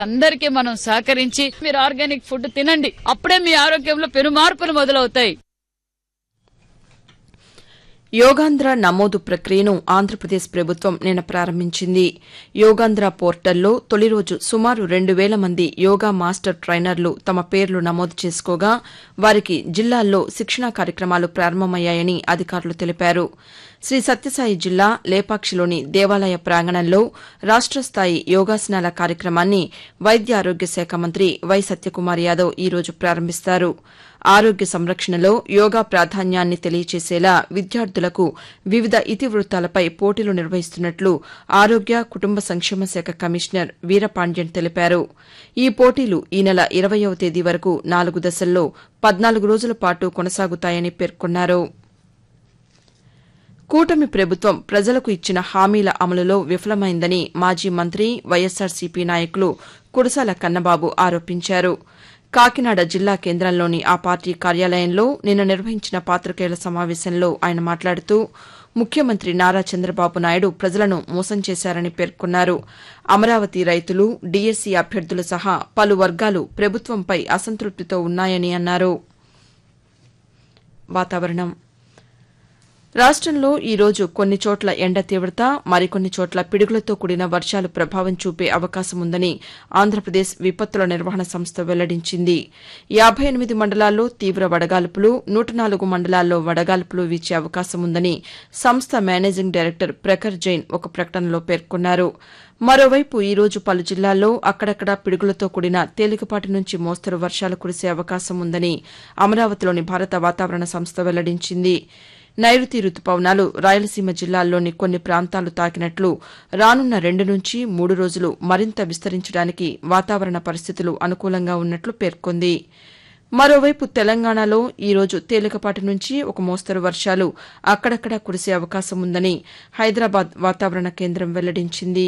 అందరికీ మనం సహకరించి మీరు ఆర్గానిక్ ఫుడ్ తినండి అప్పుడే మీ ఆరోగ్యంలో పెను మార్పులు మొదలవుతాయి యోగాంధ్ర నమోదు ప్రక్రియను ఆంధ్రప్రదేశ్ ప్రభుత్వం నిన్న ప్రారంభించింది యోగాంధ్ర పోర్టల్లో తొలి రోజు సుమారు రెండు వేల మంది యోగా మాస్టర్ ట్రైనర్లు తమ పేర్లు నమోదు చేసుకోగా వారికి జిల్లాల్లో శిక్షణా కార్యక్రమాలు ప్రారంభమయ్యాయని అధికారులు తెలిపారు శ్రీ సత్యసాయి జిల్లా లేపాక్షిలోని దేవాలయ ప్రాంగణంలో రాష్ట స్థాయి యోగాసనాల కార్యక్రమాన్ని వైద్య ఆరోగ్య శాఖ మంత్రి వై సత్యకుమార్ యాదవ్ ఈ రోజు ప్రారంభిస్తారు ఆరోగ్య సంరక్షణలో యోగా ప్రాధాన్యాన్ని తెలియచేసేలా విద్యార్థులకు వివిధ ఇతివృత్తాలపై పోటీలు నిర్వహిస్తున్నట్లు ఆరోగ్య కుటుంబ సంక్షేమ శాఖ కమిషనర్ వీరపాండ్యన్ తెలిపారు ఈ పోటీలు ఈ నెల ఇరవయవ తేదీ వరకు నాలుగు దశల్లో పద్నాలుగు రోజుల పాటు కొనసాగుతాయని పేర్కొన్నారు కూటమి ప్రభుత్వం ప్రజలకు ఇచ్చిన హామీల అమలులో విఫలమైందని మాజీ మంత్రి వైఎస్సార్సీపీ నాయకులు కురసాల కన్నబాబు ఆరోపించారు కాకినాడ జిల్లా కేంద్రంలోని ఆ పార్టీ కార్యాలయంలో నిన్న నిర్వహించిన పాతికేయుల సమావేశంలో ఆయన మాట్లాడుతూ ముఖ్యమంత్రి నారా చంద్రబాబు నాయుడు ప్రజలను మోసం చేశారని పేర్కొన్నారు అమరావతి రైతులు డీఎస్సీ అభ్యర్థులు సహా పలు వర్గాలు ప్రభుత్వంపై అసంతృప్తితో ఉన్నాయని అన్నారు వాతావరణం రాష్టంలో ఈ రోజు కొన్ని చోట్ల ఎండ తీవ్రత మరికొన్ని చోట్ల పిడుగులతో కూడిన వర్షాలు ప్రభావం చూపే అవకాశం ఉందని ఆంధ్రప్రదేశ్ విపత్తుల నిర్వహణ సంస్థ వెల్లడించింది యాబై ఎనిమిది మండలాల్లో తీవ్ర వడగాల్పులు నూట నాలుగు మండలాల్లో వడగాల్పులు వీచే అవకాశం ఉందని సంస్థ మేనేజింగ్ డైరెక్టర్ ప్రఖర్ జైన్ ఒక ప్రకటనలో పేర్కొన్నారు మరోవైపు ఈ రోజు పలు జిల్లాల్లో అక్కడక్కడా పిడుగులతో కూడిన తేలికపాటి నుంచి మోస్తరు వర్షాలు కురిసే అవకాశం ఉందని అమరావతిలోని భారత వాతావరణ సంస్థ వెల్లడించింది నైరుతి రుతుపవనాలు రాయలసీమ జిల్లాల్లోని కొన్ని ప్రాంతాలు తాకినట్లు రానున్న రెండు నుంచి మూడు రోజులు మరింత విస్తరించడానికి వాతావరణ పరిస్థితులు అనుకూలంగా ఉన్నట్లు పేర్కొంది మరోవైపు తెలంగాణలో ఈ రోజు తేలికపాటి నుంచి ఒక మోస్తరు వర్షాలు అక్కడక్కడా కురిసే అవకాశం ఉందని హైదరాబాద్ వాతావరణ కేంద్రం వెల్లడించింది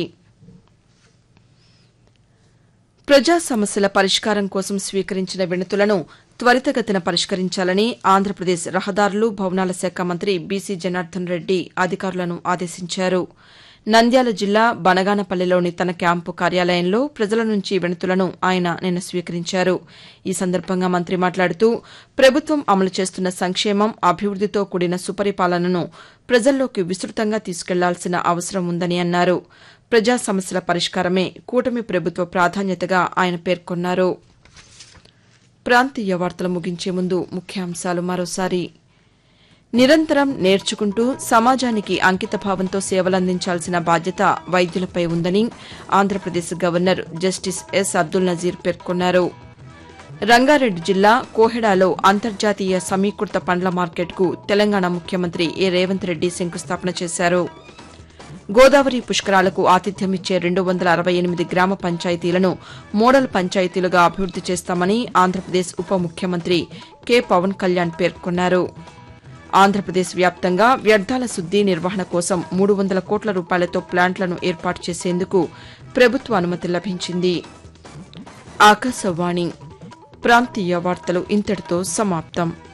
ప్రజా సమస్యల పరిష్కారం కోసం స్వీకరించిన వినతులను త్వరితగతిన పరిష్కరించాలని ఆంధ్రప్రదేశ్ రహదారులు భవనాల శాఖ మంత్రి బీసీ జనార్దన్ రెడ్డి అధికారులను ఆదేశించారు నంద్యాల జిల్లా బనగానపల్లిలోని తన క్యాంపు కార్యాలయంలో ప్రజల నుంచి వినతులను ఆయన నిన్న స్వీకరించారు ఈ సందర్భంగా మంత్రి మాట్లాడుతూ ప్రభుత్వం అమలు చేస్తున్న సంక్షేమం అభివృద్దితో కూడిన సుపరిపాలనను ప్రజల్లోకి విస్తృతంగా తీసుకెళ్లాల్సిన అవసరం ఉందని అన్నారు ప్రజా సమస్యల పరిష్కారమే కూటమి ప్రభుత్వ ప్రాధాన్యతగా ఆయన పేర్కొన్నారు ప్రాంతీయ వార్తలు ముగించే ముందు ముఖ్యాంశాలు మరోసారి నిరంతరం నేర్చుకుంటూ సమాజానికి అంకితభావంతో సేవలందించాల్సిన బాధ్యత వైద్యులపై ఉందని Andhra Pradesh governor justice S Abdul Nazeer పేర్కొన్నారు రంగారెడ్డి జిల్లా కోహెడాలో అంతర్జాతీయ సమీకృత పండ్ల మార్కెట్కు తెలంగాణ ముఖ్యమంత్రి ఏ రేవంత్ రెడ్డి శంకుస్థాపన చేశారు గోదావరి పుష్కరాలకు ఆతిథ్యమిచ్చే రెండు వందల అరవై ఎనిమిది గ్రామ పంచాయతీలను మోడల్ పంచాయతీలుగా అభివృద్ది చేస్తామని ఆంధ్రప్రదేశ్ ఉప ముఖ్యమంత్రి కె పవన్ కళ్యాణ్ పేర్కొన్నారు ఆంధ్రప్రదేశ్ వ్యాప్తంగా వ్యర్థాల శుద్ది నిర్వహణ కోసం మూడు వందల కోట్ల రూపాయలతో ప్లాంట్లను ఏర్పాటు చేసేందుకు ప్రభుత్వ అనుమతి లభించింది ఆకాశవాణి ప్రాంతీయ వార్తలు ఇంతటితో సమాప్తం